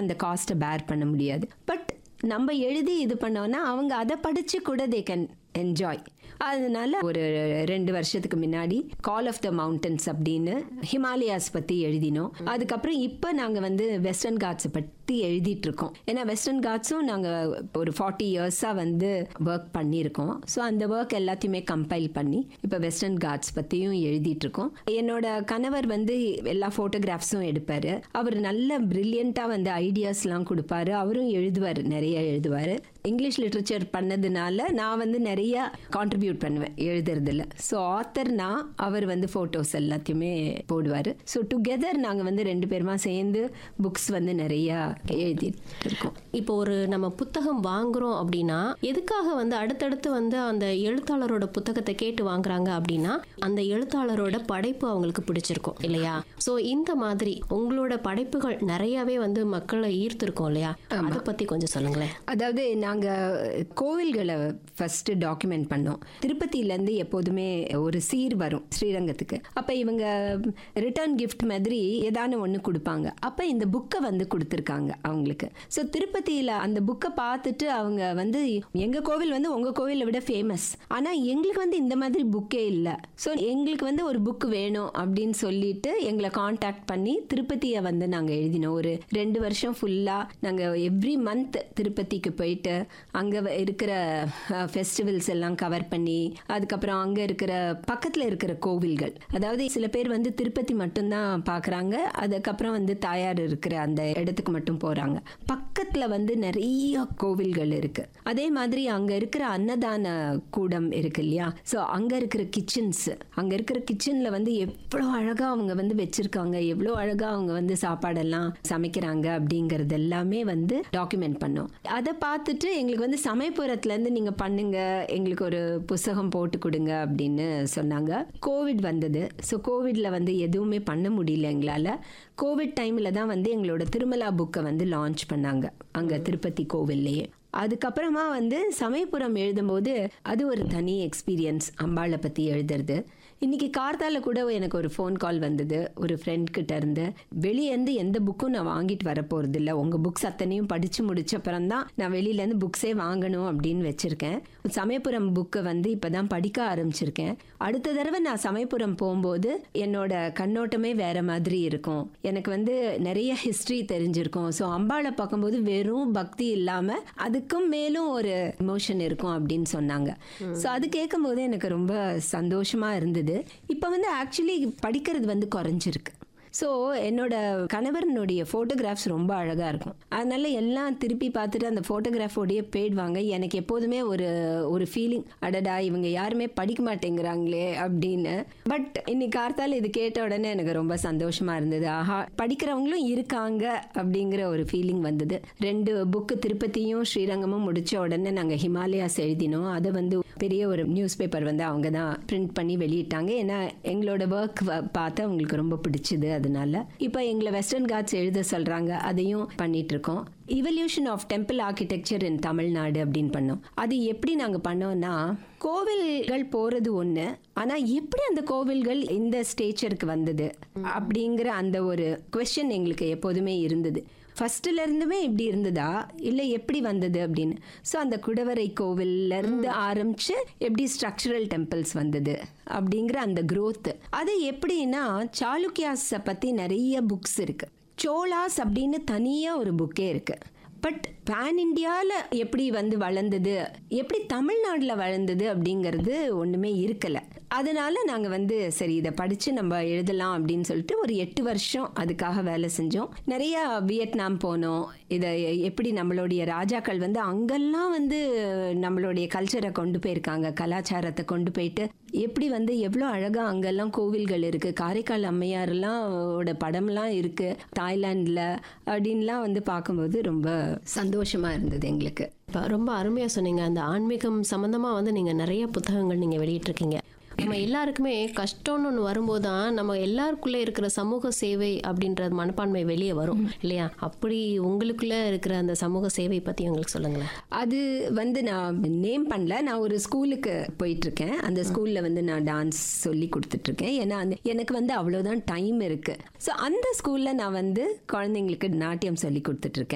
அந்த காஸ்ட்டை பேர் பண்ண முடியாது பட் நம்ம எழுதி இது பண்ணோம்னா அவங்க அதை படிச்சு கூட தே கேன் என்ஜாய் அதனால ஒரு ரெண்டு வருஷத்துக்கு முன்னாடி கால் ஆஃப் த மவுண்டன்ஸ் அப்படின்னு ஹிமாலயாஸ் பற்றி எழுதினோம் அதுக்கப்புறம் இப்போ நாங்கள் வந்து வெஸ்டர்ன் காட்ஸை பற்றி எழுதிட்டு இருக்கோம் ஏன்னா வெஸ்டர்ன் காட்ஸும் நாங்கள் ஒரு ஃபார்ட்டி இயர்ஸாக வந்து ஒர்க் பண்ணியிருக்கோம் ஸோ அந்த ஒர்க் எல்லாத்தையுமே கம்பைல் பண்ணி இப்போ வெஸ்டர்ன் காட்ஸ் பற்றியும் எழுதிட்டு இருக்கோம் என்னோட கணவர் வந்து எல்லா ஃபோட்டோகிராஃப்ஸும் எடுப்பார் அவர் நல்ல பிரில்லியண்ட்டாக வந்து ஐடியாஸ்லாம் கொடுப்பாரு அவரும் எழுதுவார் நிறைய எழுதுவார் இங்கிலீஷ் லிட்ரேச்சர் பண்ணதுனால நான் வந்து நிறைய கான்ட்ரிபியூட் பண்ணுவேன் எழுதுறதுல ஸோ ஆத்தர் நான் அவர் வந்து ஃபோட்டோஸ் எல்லாத்தையுமே போடுவார் ஸோ டுகெதர் நாங்கள் வந்து ரெண்டு பேருமா சேர்ந்து புக்ஸ் வந்து நிறையா எழுதிட்டு இருக்கோம் இப்போ ஒரு நம்ம புத்தகம் வாங்குறோம் அப்படின்னா எதுக்காக வந்து அடுத்தடுத்து வந்து அந்த எழுத்தாளரோட புத்தகத்தை கேட்டு வாங்குறாங்க அப்படின்னா அந்த எழுத்தாளரோட படைப்பு அவங்களுக்கு பிடிச்சிருக்கும் இல்லையா ஸோ இந்த மாதிரி உங்களோட படைப்புகள் நிறையவே வந்து மக்களை ஈர்த்திருக்கும் இல்லையா அதை பத்தி கொஞ்சம் சொல்லுங்களேன் அதாவது நாங்கள் கோவில்களை ஃபர்ஸ்ட் டாக்குமெண்ட் பண்ணோம் திருப்பதியிலேருந்து எப்போதுமே ஒரு சீர் வரும் ஸ்ரீரங்கத்துக்கு அப்போ இவங்க ரிட்டர்ன் கிஃப்ட் மாதிரி ஏதான ஒன்று கொடுப்பாங்க அப்போ இந்த புக்கை வந்து கொடுத்துருக்காங்க அவங்களுக்கு ஸோ திருப்பதியில் அந்த புக்கை பார்த்துட்டு அவங்க வந்து எங்கள் கோவில் வந்து உங்கள் கோவிலை விட ஃபேமஸ் ஆனால் எங்களுக்கு வந்து இந்த மாதிரி புக்கே இல்லை ஸோ எங்களுக்கு வந்து ஒரு புக் வேணும் அப்படின்னு சொல்லிட்டு எங்களை காண்டாக்ட் பண்ணி திருப்பதியை வந்து நாங்கள் எழுதினோம் ஒரு ரெண்டு வருஷம் ஃபுல்லாக நாங்கள் எவ்ரி மந்த் திருப்பதிக்கு போயிட்டு அங்கே இருக்கிற ஃபெஸ்டிவல்ஸ் எல்லாம் கவர் பண்ணி அதுக்கப்புறம் அங்கே இருக்கிற பக்கத்தில் இருக்கிற கோவில்கள் அதாவது சில பேர் வந்து திருப்பதி மட்டும்தான் பார்க்குறாங்க அதுக்கப்புறம் வந்து தாயார் இருக்கிற அந்த இடத்துக்கு மட்டும் போகிறாங்க பக்கத்தில் வந்து நிறைய கோவில்கள் இருக்கு அதே மாதிரி அங்கே இருக்கிற அன்னதான கூடம் இருக்கு இல்லையா ஸோ அங்கே இருக்கிற கிச்சன்ஸ் அங்கே இருக்கிற கிச்சனில் வந்து எவ்வளோ அழகாக அவங்க வந்து வச்சிருக்காங்க எவ்வளோ அழகாக அவங்க வந்து சாப்பாடெல்லாம் சமைக்கிறாங்க அப்படிங்கிறது எல்லாமே வந்து டாக்குமெண்ட் பண்ணோம் அதை பார்த்துட்டு எங்களுக்கு வந்து சமயபுரத்துலேருந்து நீங்கள் பண்ணுங்க எங்களுக்கு ஒரு புஸ்தகம் போட்டு கொடுங்க அப்படின்னு சொன்னாங்க கோவிட் வந்தது ஸோ கோவிட்ல வந்து எதுவுமே பண்ண முடியல எங்களால் கோவிட் டைமில் தான் வந்து எங்களோட திருமலா புக்கை வந்து லான்ச் பண்ணாங்க அங்கே திருப்பதி கோவில்லையே அதுக்கப்புறமா வந்து சமயபுரம் எழுதும்போது அது ஒரு தனி எக்ஸ்பீரியன்ஸ் அம்பாளை பற்றி எழுதுறது இன்னைக்கு கார்த்தால கூட எனக்கு ஒரு ஃபோன் கால் வந்தது ஒரு ஃப்ரெண்ட் கிட்ட இருந்து வெளியேருந்து எந்த புக்கும் நான் வாங்கிட்டு வர போறது இல்ல உங்க புக்ஸ் அத்தனையும் படிச்சு முடிச்ச அப்புறம் தான் நான் வெளியிலேருந்து புக்ஸே வாங்கணும் அப்படின்னு வச்சிருக்கேன் சமயபுரம் புக்கை வந்து இப்பதான் படிக்க ஆரம்பிச்சிருக்கேன் அடுத்த தடவை நான் சமயபுரம் போகும்போது என்னோட கண்ணோட்டமே வேற மாதிரி இருக்கும் எனக்கு வந்து நிறைய ஹிஸ்டரி தெரிஞ்சிருக்கும் ஸோ அம்பாளை பார்க்கும்போது வெறும் பக்தி இல்லாம அதுக்கும் மேலும் ஒரு இமோஷன் இருக்கும் அப்படின்னு சொன்னாங்க ஸோ அது கேட்கும்போது எனக்கு ரொம்ப சந்தோஷமா இருந்தது இப்போ வந்து ஆக்சுவலி படிக்கிறது வந்து குறைஞ்சிருக்கு ஸோ என்னோட கணவரனுடைய ஃபோட்டோகிராஃப்ஸ் ரொம்ப அழகாக இருக்கும் அதனால எல்லாம் திருப்பி பார்த்துட்டு அந்த ஃபோட்டோகிராஃபோடைய போயிடுவாங்க எனக்கு எப்போதுமே ஒரு ஒரு ஃபீலிங் அடடா இவங்க யாருமே படிக்க மாட்டேங்கிறாங்களே அப்படின்னு பட் இன்னைக்கு கார்த்தால இது கேட்ட உடனே எனக்கு ரொம்ப சந்தோஷமா இருந்தது ஆஹா படிக்கிறவங்களும் இருக்காங்க அப்படிங்கிற ஒரு ஃபீலிங் வந்தது ரெண்டு புக்கு திருப்பதியும் ஸ்ரீரங்கமும் முடிச்ச உடனே நாங்கள் ஹிமாலயாஸ் எழுதினோம் அதை வந்து பெரிய ஒரு நியூஸ் பேப்பர் வந்து அவங்க தான் பிரிண்ட் பண்ணி வெளியிட்டாங்க ஏன்னா எங்களோட ஒர்க் பார்த்து அவங்களுக்கு ரொம்ப பிடிச்சது அதனால இப்போ எங்களை வெஸ்டர்ன் காட்ஸ் எழுத சொல்றாங்க அதையும் பண்ணிட்டு இருக்கோம் evolution of temple architecture in Tamil Nadu அப்படின்னு பண்ணோம் அது எப்படி நாங்கள் பண்ணோம்னா கோவில்கள் போறது ஒன்று ஆனால் எப்படி அந்த கோவில்கள் இந்த ஸ்டேச்சருக்கு வந்தது அப்படிங்கிற அந்த ஒரு கொஸ்டின் எங்களுக்கு எப்போதுமே இருந்தது ஃபர்ஸ்ட்ல இருந்துமே இப்படி இருந்ததா இல்லை எப்படி வந்தது அப்படின்னு ஸோ அந்த குடவரை கோவில்ல இருந்து ஆரம்பிச்சு எப்படி ஸ்ட்ரக்சரல் டெம்பிள்ஸ் வந்தது அப்படிங்கிற அந்த growth அது எப்படின்னா சாளுக்கியாஸை பற்றி நிறைய புக்ஸ் இருக்கு சோலாஸ் அப்படின்னு தனியாக ஒரு புக்கே இருக்கு பட் பேன் இண்டியாவில் எப்படி வந்து வளர்ந்தது எப்படி தமிழ்நாட்டில் வளர்ந்தது அப்படிங்கிறது ஒன்றுமே இருக்கலை அதனால நாங்கள் வந்து சரி இதை படித்து நம்ம எழுதலாம் அப்படின்னு சொல்லிட்டு ஒரு எட்டு வருஷம் அதுக்காக வேலை செஞ்சோம் நிறைய வியட்நாம் போனோம் இதை எப்படி நம்மளுடைய ராஜாக்கள் வந்து அங்கெல்லாம் வந்து நம்மளுடைய கல்ச்சரை கொண்டு போயிருக்காங்க கலாச்சாரத்தை கொண்டு போயிட்டு எப்படி வந்து எவ்வளோ அழகாக அங்கெல்லாம் கோவில்கள் இருக்குது காரைக்கால் அம்மையாரெல்லாம் ஓட படம்லாம் இருக்குது தாய்லாண்டில் அப்படின்லாம் வந்து பார்க்கும்போது ரொம்ப சந்தோஷமாக இருந்தது எங்களுக்கு இப்ப ரொம்ப அருமையா சொன்னீங்க அந்த ஆன்மீகம் சம்பந்தமா வந்து நீங்க நிறைய புத்தகங்கள் நீங்க வெளியிட்டிருக்கீங்க நம்ம எல்லாருக்குமே கஷ்டம்னு ஒன்று வரும்போது தான் நம்ம எல்லாருக்குள்ள இருக்கிற சமூக சேவை அப்படின்ற மனப்பான்மை வெளியே வரும் இல்லையா அப்படி உங்களுக்குள்ள இருக்கிற அந்த சமூக சேவை பத்தி எங்களுக்கு சொல்லுங்களேன் அது வந்து நான் நேம் பண்ணல நான் ஒரு ஸ்கூலுக்கு போயிட்டு இருக்கேன் அந்த ஸ்கூல்ல வந்து நான் டான்ஸ் சொல்லி கொடுத்துட்டு இருக்கேன் ஏன்னா அந்த எனக்கு வந்து அவ்வளோதான் டைம் இருக்கு ஸோ அந்த ஸ்கூல்ல நான் வந்து குழந்தைங்களுக்கு நாட்டியம் சொல்லி கொடுத்துட்டு இருக்கேன்